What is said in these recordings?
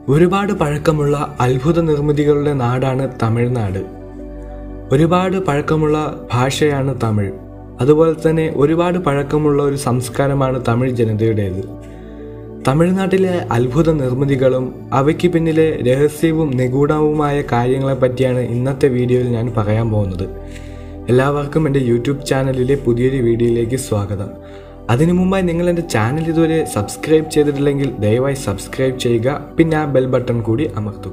ഒരുപാട് പഴക്കമുള്ള അത്ഭുത നിർമ്മിതികളുടെ നാടാണ് തമിഴ്നാട് ഒരുപാട് പഴക്കമുള്ള ഭാഷയാണ് തമിഴ് അതുപോലെ തന്നെ ഒരുപാട് പഴക്കമുള്ള ഒരു സംസ്കാരമാണ് തമിഴ് ജനതയുടേത് തമിഴ്നാട്ടിലെ അത്ഭുത നിർമ്മിതികളും അവയ്ക്ക് പിന്നിലെ രഹസ്യവും നിഗൂഢവുമായ കാര്യങ്ങളെ പറ്റിയാണ് ഇന്നത്തെ വീഡിയോയിൽ ഞാൻ പറയാൻ പോകുന്നത് എല്ലാവർക്കും എൻ്റെ യൂട്യൂബ് ചാനലിലെ പുതിയൊരു വീഡിയോയിലേക്ക് സ്വാഗതം അതിനു മുമ്പായി നിങ്ങൾ എൻ്റെ ചാനൽ ഇതുവരെ സബ്സ്ക്രൈബ് ചെയ്തിട്ടില്ലെങ്കിൽ ദയവായി സബ്സ്ക്രൈബ് ചെയ്യുക പിന്നെ ആ ബെൽ ബട്ടൺ കൂടി അമർത്തുക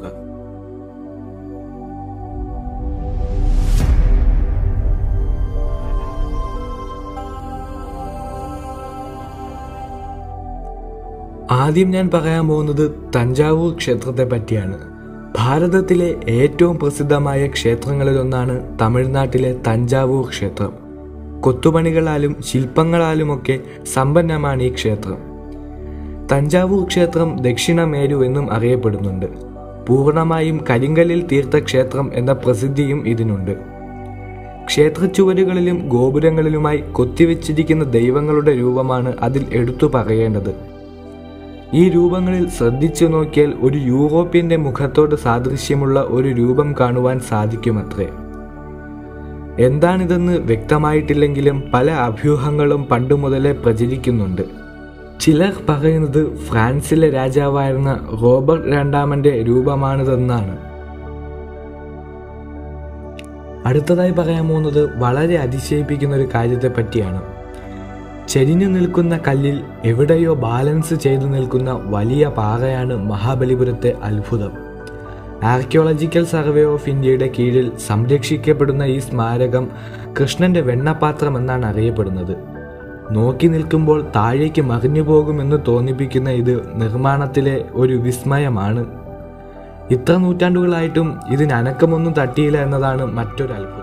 ആദ്യം ഞാൻ പറയാൻ പോകുന്നത് തഞ്ചാവൂർ ക്ഷേത്രത്തെ പറ്റിയാണ് ഭാരതത്തിലെ ഏറ്റവും പ്രസിദ്ധമായ ക്ഷേത്രങ്ങളിലൊന്നാണ് തമിഴ്നാട്ടിലെ തഞ്ചാവൂർ ക്ഷേത്രം കൊത്തുപണികളാലും ശില്പങ്ങളാലുമൊക്കെ സമ്പന്നമാണ് ഈ ക്ഷേത്രം തഞ്ചാവൂർ ക്ഷേത്രം ദക്ഷിണമേരു എന്നും അറിയപ്പെടുന്നുണ്ട് പൂർണ്ണമായും കരിങ്കല്ലിൽ തീർത്ത ക്ഷേത്രം എന്ന പ്രസിദ്ധിയും ഇതിനുണ്ട് ക്ഷേത്രച്ചുവരുകളിലും ഗോപുരങ്ങളിലുമായി കൊത്തിവെച്ചിരിക്കുന്ന ദൈവങ്ങളുടെ രൂപമാണ് അതിൽ എടുത്തു പറയേണ്ടത് ഈ രൂപങ്ങളിൽ ശ്രദ്ധിച്ചു നോക്കിയാൽ ഒരു യൂറോപ്യന്റെ മുഖത്തോട് സാദൃശ്യമുള്ള ഒരു രൂപം കാണുവാൻ സാധിക്കുമത്രേ എന്താണിതെന്ന് വ്യക്തമായിട്ടില്ലെങ്കിലും പല അഭ്യൂഹങ്ങളും പണ്ടു മുതലേ പ്രചരിക്കുന്നുണ്ട് ചിലർ പറയുന്നത് ഫ്രാൻസിലെ രാജാവായിരുന്ന റോബർട്ട് രണ്ടാമന്റെ രൂപമാണിതെന്നാണ് അടുത്തതായി പറയാൻ പോകുന്നത് വളരെ അതിശയിപ്പിക്കുന്ന ഒരു കാര്യത്തെ പറ്റിയാണ് ചെരിഞ്ഞു നിൽക്കുന്ന കല്ലിൽ എവിടെയോ ബാലൻസ് ചെയ്തു നിൽക്കുന്ന വലിയ പാറയാണ് മഹാബലിപുരത്തെ അത്ഭുതം ആർക്കിയോളജിക്കൽ സർവേ ഓഫ് ഇന്ത്യയുടെ കീഴിൽ സംരക്ഷിക്കപ്പെടുന്ന ഈ സ്മാരകം കൃഷ്ണന്റെ വെണ്ണപാത്രം എന്നാണ് അറിയപ്പെടുന്നത് നോക്കി നിൽക്കുമ്പോൾ താഴേക്ക് മറിഞ്ഞു പോകുമെന്ന് തോന്നിപ്പിക്കുന്ന ഇത് നിർമ്മാണത്തിലെ ഒരു വിസ്മയമാണ് ഇത്ര നൂറ്റാണ്ടുകളായിട്ടും ഇതിന് അനക്കമൊന്നും തട്ടിയില്ല എന്നതാണ് മറ്റൊരു അത്ഭുതം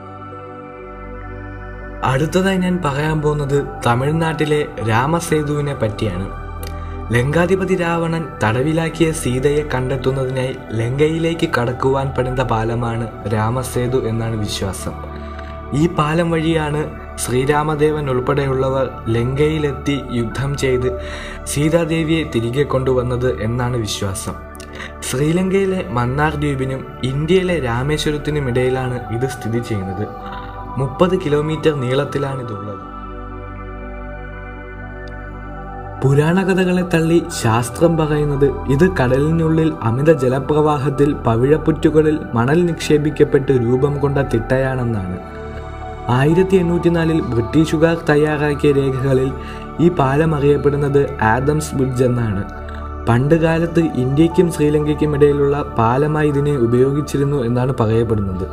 അടുത്തതായി ഞാൻ പറയാൻ പോകുന്നത് തമിഴ്നാട്ടിലെ രാമസേതുവിനെ പറ്റിയാണ് ലങ്കാധിപതി രാവണൻ തടവിലാക്കിയ സീതയെ കണ്ടെത്തുന്നതിനായി ലങ്കയിലേക്ക് കടക്കുവാൻ പടുന്ന പാലമാണ് രാമസേതു എന്നാണ് വിശ്വാസം ഈ പാലം വഴിയാണ് ശ്രീരാമദേവൻ ഉൾപ്പെടെയുള്ളവർ ലങ്കയിലെത്തി യുദ്ധം ചെയ്ത് സീതാദേവിയെ തിരികെ കൊണ്ടുവന്നത് എന്നാണ് വിശ്വാസം ശ്രീലങ്കയിലെ മന്നാർ ദ്വീപിനും ഇന്ത്യയിലെ രാമേശ്വരത്തിനും ഇടയിലാണ് ഇത് സ്ഥിതി ചെയ്യുന്നത് മുപ്പത് കിലോമീറ്റർ നീളത്തിലാണ് ഇതുള്ളത് പുരാണകഥകളെ തള്ളി ശാസ്ത്രം പറയുന്നത് ഇത് കടലിനുള്ളിൽ അമിത ജലപ്രവാഹത്തിൽ പവിഴപ്പുറ്റുകളിൽ മണൽ നിക്ഷേപിക്കപ്പെട്ട് രൂപം കൊണ്ട തിട്ടയാണെന്നാണ് ആയിരത്തി എണ്ണൂറ്റിനാലിൽ ബ്രിട്ടീഷുകാർ തയ്യാറാക്കിയ രേഖകളിൽ ഈ പാലം അറിയപ്പെടുന്നത് ആദംസ് ബ്രിഡ്ജ് എന്നാണ് പണ്ട് കാലത്ത് ഇന്ത്യക്കും ശ്രീലങ്കയ്ക്കും ഇടയിലുള്ള പാലമായി ഇതിനെ ഉപയോഗിച്ചിരുന്നു എന്നാണ് പറയപ്പെടുന്നത്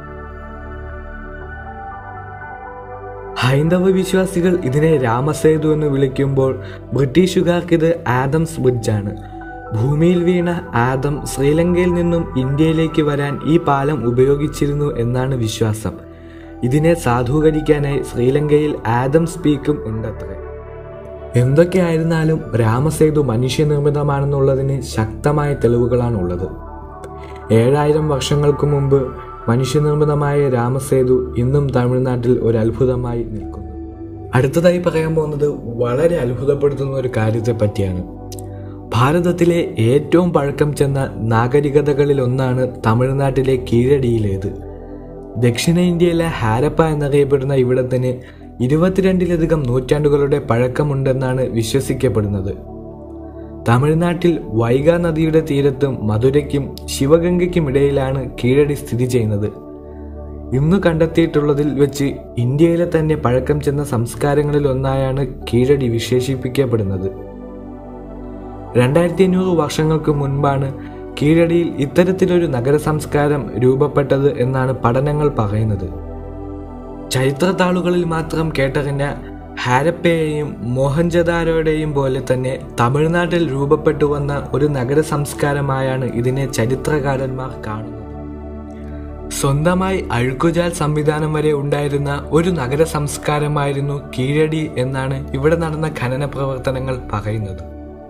ഹൈന്ദവ വിശ്വാസികൾ ഇതിനെ രാമസേതു എന്ന് വിളിക്കുമ്പോൾ ബ്രിട്ടീഷുകാർക്ക് ഇത് ആദംസ് ബ്രിഡ്ജാണ് ഭൂമിയിൽ വീണ ആദം ശ്രീലങ്കയിൽ നിന്നും ഇന്ത്യയിലേക്ക് വരാൻ ഈ പാലം ഉപയോഗിച്ചിരുന്നു എന്നാണ് വിശ്വാസം ഇതിനെ സാധൂകരിക്കാനായി ശ്രീലങ്കയിൽ ആദംസ് പീക്കും ഉണ്ടത്രേ എന്തൊക്കെയായിരുന്നാലും രാമസേതു മനുഷ്യനിർമ്മിതമാണെന്നുള്ളതിന് ശക്തമായ തെളിവുകളാണുള്ളത് ഏഴായിരം വർഷങ്ങൾക്ക് മുമ്പ് മനുഷ്യനിർമ്മിതമായ രാമസേതു ഇന്നും തമിഴ്നാട്ടിൽ ഒരു അത്ഭുതമായി നിൽക്കുന്നു അടുത്തതായി പറയാൻ പോകുന്നത് വളരെ അത്ഭുതപ്പെടുത്തുന്ന ഒരു കാര്യത്തെ പറ്റിയാണ് ഭാരതത്തിലെ ഏറ്റവും പഴക്കം ചെന്ന നാഗരികതകളിൽ ഒന്നാണ് തമിഴ്നാട്ടിലെ കീഴടിയിലേത് ദക്ഷിണേന്ത്യയിലെ ഹാരപ്പ എന്നറിയപ്പെടുന്ന ഇവിടത്തിന് ഇരുപത്തിരണ്ടിലധികം നൂറ്റാണ്ടുകളുടെ പഴക്കമുണ്ടെന്നാണ് വിശ്വസിക്കപ്പെടുന്നത് തമിഴ്നാട്ടിൽ വൈഗ നദിയുടെ തീരത്തും മധുരയ്ക്കും ശിവഗംഗയ്ക്കും ഇടയിലാണ് കീഴടി സ്ഥിതി ചെയ്യുന്നത് ഇന്ന് കണ്ടെത്തിയിട്ടുള്ളതിൽ വെച്ച് ഇന്ത്യയിലെ തന്നെ പഴക്കം ചെന്ന സംസ്കാരങ്ങളിൽ ഒന്നായാണ് കീഴടി വിശേഷിപ്പിക്കപ്പെടുന്നത് രണ്ടായിരത്തി അഞ്ഞൂറ് വർഷങ്ങൾക്ക് മുൻപാണ് കീഴടിയിൽ ഇത്തരത്തിലൊരു നഗര സംസ്കാരം രൂപപ്പെട്ടത് എന്നാണ് പഠനങ്ങൾ പറയുന്നത് ചരിത്രത്താളുകളിൽ മാത്രം കേട്ടറിഞ്ഞ ഹാരപ്പയെയും മോഹൻജദാരോയുടെയും പോലെ തന്നെ തമിഴ്നാട്ടിൽ രൂപപ്പെട്ടു വന്ന ഒരു നഗര സംസ്കാരമായാണ് ഇതിനെ ചരിത്രകാരന്മാർ കാണുന്നത് സ്വന്തമായി അഴുക്കുചാൽ സംവിധാനം വരെ ഉണ്ടായിരുന്ന ഒരു നഗര സംസ്കാരമായിരുന്നു കീഴടി എന്നാണ് ഇവിടെ നടന്ന ഖനന പ്രവർത്തനങ്ങൾ പറയുന്നത്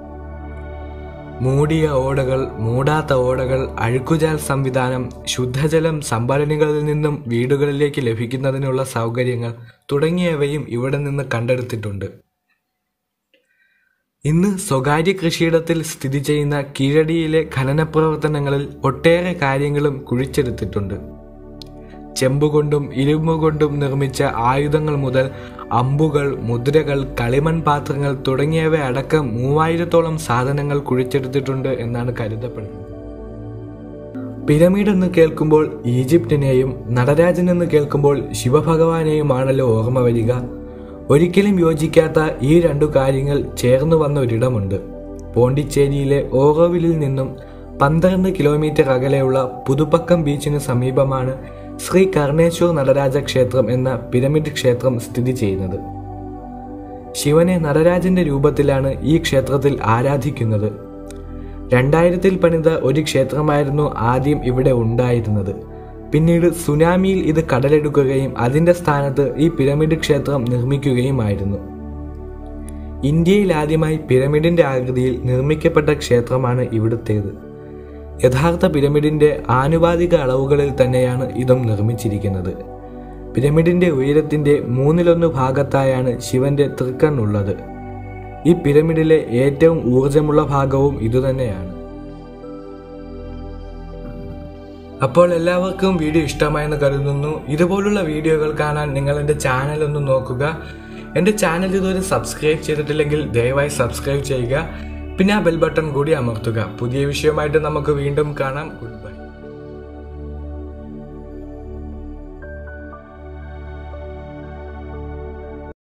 മൂടിയ ഓടകൾ മൂടാത്ത ഓടകൾ അഴുക്കുചാൽ സംവിധാനം ശുദ്ധജലം സംഭരണികളിൽ നിന്നും വീടുകളിലേക്ക് ലഭിക്കുന്നതിനുള്ള സൗകര്യങ്ങൾ തുടങ്ങിയവയും ഇവിടെ നിന്ന് കണ്ടെടുത്തിട്ടുണ്ട് ഇന്ന് സ്വകാര്യ കൃഷിയിടത്തിൽ സ്ഥിതി ചെയ്യുന്ന കീഴടിയിലെ ഖനന പ്രവർത്തനങ്ങളിൽ ഒട്ടേറെ കാര്യങ്ങളും കുഴിച്ചെടുത്തിട്ടുണ്ട് ചെമ്പുകൊണ്ടും ഇരുമ്പുകൊണ്ടും നിർമ്മിച്ച ആയുധങ്ങൾ മുതൽ അമ്പുകൾ മുദ്രകൾ കളിമൺ പാത്രങ്ങൾ തുടങ്ങിയവ അടക്കം മൂവായിരത്തോളം സാധനങ്ങൾ കുഴിച്ചെടുത്തിട്ടുണ്ട് എന്നാണ് കരുതപ്പെടുന്നത് പിരമിഡ് എന്ന് കേൾക്കുമ്പോൾ ഈജിപ്തിനെയും നടരാജൻ എന്ന് കേൾക്കുമ്പോൾ ശിവഭഗവാനെയുമാണല്ലോ ഓർമ്മ വരിക ഒരിക്കലും യോജിക്കാത്ത ഈ രണ്ടു കാര്യങ്ങൾ ചേർന്നു വന്ന ഒരിടമുണ്ട് പോണ്ടിച്ചേരിയിലെ ഓറോവിലിൽ നിന്നും പന്ത്രണ്ട് കിലോമീറ്റർ അകലെയുള്ള പുതുപ്പക്കം ബീച്ചിന് സമീപമാണ് ശ്രീ കർണേശ്വർ നടരാജ ക്ഷേത്രം എന്ന പിരമിഡ് ക്ഷേത്രം സ്ഥിതി ചെയ്യുന്നത് ശിവനെ നടരാജന്റെ രൂപത്തിലാണ് ഈ ക്ഷേത്രത്തിൽ ആരാധിക്കുന്നത് രണ്ടായിരത്തിൽ പണിത ഒരു ക്ഷേത്രമായിരുന്നു ആദ്യം ഇവിടെ ഉണ്ടായിരുന്നത് പിന്നീട് സുനാമിയിൽ ഇത് കടലെടുക്കുകയും അതിന്റെ സ്ഥാനത്ത് ഈ പിരമിഡ് ക്ഷേത്രം നിർമ്മിക്കുകയുമായിരുന്നു ഇന്ത്യയിൽ ആദ്യമായി പിരമിഡിന്റെ ആകൃതിയിൽ നിർമ്മിക്കപ്പെട്ട ക്ഷേത്രമാണ് ഇവിടുത്തേത് യഥാർത്ഥ പിരമിഡിന്റെ ആനുപാതിക അളവുകളിൽ തന്നെയാണ് ഇതും നിർമ്മിച്ചിരിക്കുന്നത് പിരമിഡിന്റെ ഉയരത്തിന്റെ മൂന്നിലൊന്ന് ഭാഗത്തായാണ് ശിവന്റെ തൃക്കണ്ണുള്ളത് ഈ പിരമിഡിലെ ഏറ്റവും ഊർജമുള്ള ഭാഗവും ഇതുതന്നെയാണ് അപ്പോൾ എല്ലാവർക്കും വീഡിയോ ഇഷ്ടമായെന്ന് കരുതുന്നു ഇതുപോലുള്ള വീഡിയോകൾ കാണാൻ നിങ്ങൾ എൻ്റെ ചാനൽ ഒന്ന് നോക്കുക എൻ്റെ ചാനൽ ഇതുവരെ സബ്സ്ക്രൈബ് ചെയ്തിട്ടില്ലെങ്കിൽ ദയവായി സബ്സ്ക്രൈബ് ചെയ്യുക പിന്നെ ആ ബെൽ ബട്ടൺ കൂടി അമർത്തുക പുതിയ വിഷയമായിട്ട് നമുക്ക് വീണ്ടും കാണാം ഗുഡ് ബൈ